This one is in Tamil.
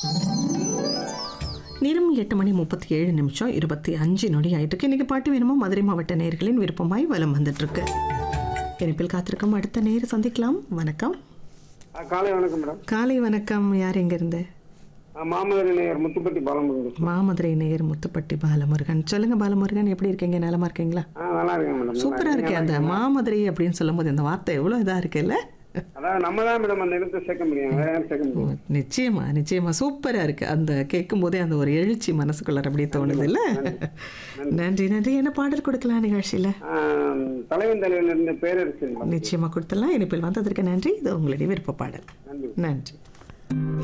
நேரம் எட்டு மணி முப்பத்தி ஏழு நிமிஷம் இருபத்தி அஞ்சு நொடி ஆயிட்டு இன்னைக்கு பாட்டு வேணுமோ மதுரை மாவட்ட நேயர்களின் விருப்பமாய் வலம் வந்துட்டு இருக்கு இணைப்பில் காத்திருக்கும் அடுத்த நேர் சந்திக்கலாம் வணக்கம் ஆ, காலை வணக்கம் மேடம் காலை வணக்கம் யார் எங்கிருந்து ஆ, மாமதுரை நேயர் முத்துப்பட்டி பாலமுருகன் மாமதுரை நேயர் முத்துப்பட்டி பாலமுருகன் சொல்லுங்க பாலமுருகன் எப்படி இருக்கீங்க நலமா இருக்கீங்களா ஆ நல்லா இருக்கேன் மேடம் சூப்பரா இருக்கே அந்த மாமதுரை அப்படின்னு சொல்லும்போது இந்த வார்த்தை எவ்வளவு இதா இருக்குல்ல அதாவது நம்ம தான் மேடம் அந்த இடத்தை சேர்க்க முடியும் வேற யாரும் சேர்க்க முடியும் நிச்சயமா நிச்சயமா சூப்பரா இருக்கு அந்த கேட்கும் போதே அந்த ஒரு எழுச்சி மனசுக்குள்ள அப்படியே தோணுது இல்ல நன்றி நன்றி என்ன பாடல் கொடுக்கலாம் நிகழ்ச்சியில ஆ, தலைவன் தலைவன் இருந்த பேரரசு மேடம் நிச்சயமா கொடுத்துடலாம் இனிப்பில் வந்ததற்கு நன்றி இது உங்களுடைய விருப்ப பாடல் நன்றி நன்றி